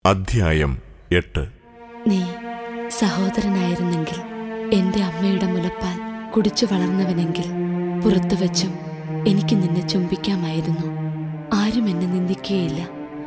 അധ്യായം എട്ട് നീ സഹോദരനായിരുന്നെങ്കിൽ എന്റെ അമ്മയുടെ മുലപ്പാൽ കുടിച്ചു വളർന്നവനെങ്കിൽ പുറത്തു വച്ചും എനിക്ക് നിന്നെ ചുംബിക്കാമായിരുന്നു ആരും എന്നെ നിന്ദിക്കുകയില്ല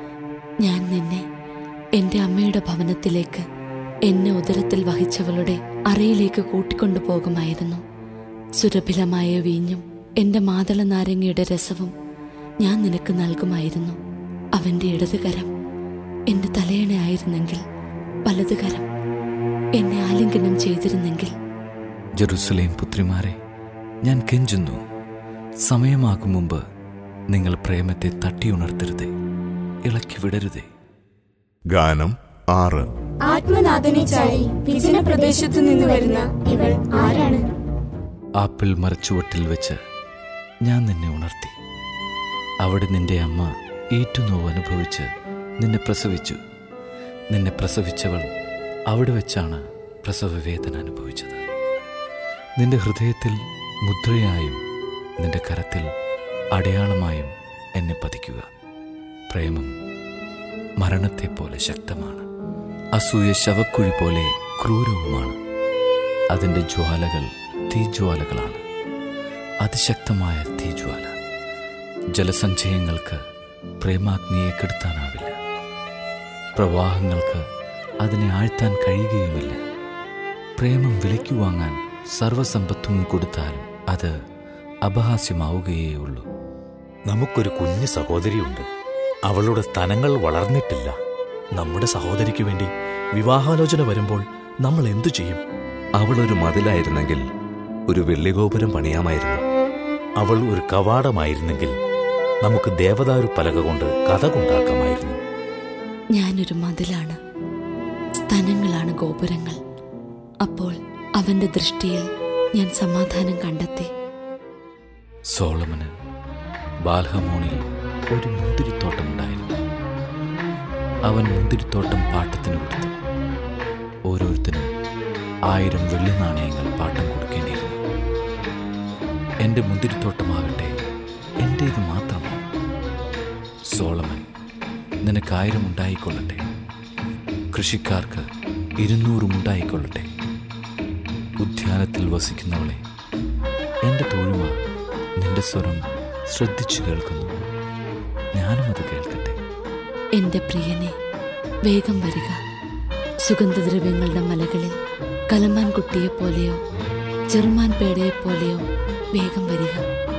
ഞാൻ നിന്നെ എന്റെ അമ്മയുടെ ഭവനത്തിലേക്ക് എന്നെ ഉദരത്തിൽ വഹിച്ചവളുടെ അറയിലേക്ക് കൂട്ടിക്കൊണ്ടു പോകുമായിരുന്നു സുരഭിലമായ വീഞ്ഞും എന്റെ മാതള നാരങ്ങയുടെ രസവും ഞാൻ നിനക്ക് നൽകുമായിരുന്നു അവന്റെ ഇടതുകരം എന്റെ തലയണയായിരുന്നെങ്കിൽ വലതുകരം എന്നെ ആലിംഗനം ചെയ്തിരുന്നെങ്കിൽ ജെറുസലേം പുത്രിമാരെ ഞാൻ കെഞ്ചുന്നു സമയമാകും മുമ്പ് നിങ്ങൾ പ്രേമത്തെ തട്ടിയുണർത്തരുതേ ഇളക്കി വിടരുതേ ഗാനം ആറ് ആത്മനാഥനെ ചാരി വിജന പ്രദേശത്തു നിന്ന് വരുന്ന ഇവൾ ആരാണ് ആപ്പിൾ മരച്ചുവട്ടിൽ വെച്ച് ഞാൻ നിന്നെ ഉണർത്തി അവിടെ നിന്റെ അമ്മ ഈറ്റുനോവ് അനുഭവിച്ച് നിന്നെ പ്രസവിച്ചു നിന്നെ പ്രസവിച്ചവൾ അവിടെ വെച്ചാണ് പ്രസവവേദന അനുഭവിച്ചത് നിന്റെ ഹൃദയത്തിൽ മുദ്രയായും നിന്റെ കരത്തിൽ അടയാളമായും എന്നെ പതിക്കുക പ്രേമം മരണത്തെപ്പോലെ ശക്തമാണ് അസൂയ ശവക്കുഴി പോലെ ക്രൂരവുമാണ് അതിൻ്റെ ജ്വാലകൾ തീജ്വാലകളാണ് അതിശക്തമായ തീജ്വാല ജലസഞ്ചയങ്ങൾക്ക് പ്രേമാഗ്നിയെ കെടുത്താനാവില്ല പ്രവാഹങ്ങൾക്ക് അതിനെ ആഴ്ത്താൻ കഴിയുകയുമില്ല പ്രേമം വിലയ്ക്ക് വാങ്ങാൻ സർവസമ്പത്തും കൊടുത്താലും അത് അപഹാസ്യമാവുകയേ ഉള്ളൂ നമുക്കൊരു കുഞ്ഞു സഹോദരിയുണ്ട് അവളുടെ സ്തനങ്ങൾ വളർന്നിട്ടില്ല നമ്മുടെ സഹോദരിക്ക് വേണ്ടി വിവാഹാലോചന വരുമ്പോൾ നമ്മൾ എന്തു ചെയ്യും അവളൊരു മതിലായിരുന്നെങ്കിൽ ഒരു വെള്ളിഗോപുരം പണിയാമായിരുന്നു അവൾ ഒരു കവാടമായിരുന്നെങ്കിൽ നമുക്ക് ദേവദാരു പലക കൊണ്ട് കഥകുണ്ടാക്കാമായിരുന്നു ഞാനൊരു മതിലാണ് സ്തനങ്ങളാണ് ഗോപുരങ്ങൾ അപ്പോൾ അവന്റെ ദൃഷ്ടിയിൽ ഞാൻ സമാധാനം കണ്ടെത്തി സോളമന് ബാൽഹമോണിൽ ഒരു മുന്തിരിത്തോട്ടമുണ്ടായിരുന്നു അവൻ മുന്തിരിത്തോട്ടം പാട്ടത്തിന് കൊടുത്തു ഓരോരുത്തരും ആയിരം വെള്ളി നാണയങ്ങൾ പാട്ടം കൊടുക്കേണ്ടിയിരുന്നു എൻ്റെ മുന്തിരിത്തോട്ടമാകട്ടെ എൻ്റേത് മാത്രമാണ് സോളമൻ നിനക്ക് ആയിരം ഉണ്ടായിക്കൊള്ളട്ടെ കൃഷിക്കാർക്ക് ഇരുന്നൂറും ഉണ്ടായിക്കൊള്ളട്ടെ ഉദ്യാനത്തിൽ വസിക്കുന്നവളെ എൻ്റെ തോഴുമ നിന്റെ സ്വരം ശ്രദ്ധിച്ചു കേൾക്കുന്നു ഞാനും അത് കേൾക്കട്ടെ എന്റെ പ്രിയനെ വേഗം വരിക സുഗന്ധദ്രവ്യങ്ങളുടെ മലകളിൽ കലമാൻ കുട്ടിയെപ്പോലെയോ ചെറുമാൻ പേടയെപ്പോലെയോ വേഗം വരിക